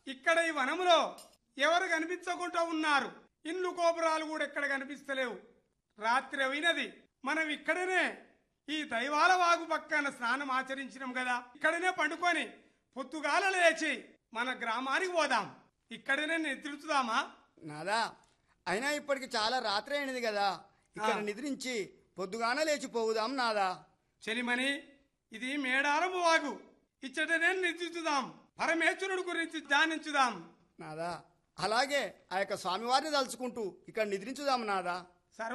ఇక్కడ ఈ వనములో ఎవరు కనిపించకుండా ఉన్నారు ఇల్లు కోపురాలు కూడా ఎక్కడ కనిపిస్తలేవు రాత్రి అయినది మనం ఇక్కడనే ఈ దైవాల వాగు పక్కన స్నానం ఆచరించినాం కదా ఇక్కడనే పండుకొని పొద్దుగాల లేచి మన గ్రామానికి పోదాం ఇక్కడనే నిద్రించుదామా నాదా అయినా ఇప్పటికి చాలా రాత్రి అయినది కదా ఇక్కడ ఆ. నిద్రించి పొద్దుగాన లేచిపోవుదాం నాదా చెలిమని ఇది మేడారము వాగు ఇచ్చటనే నిద్రించుదాం పరమేశ్వరుడు గురించి ధ్యానించుదాం నాదా అలాగే ఆ యొక్క స్వామివారిని తలుచుకుంటూ ఇక్కడ నిద్రించుదాం నాదా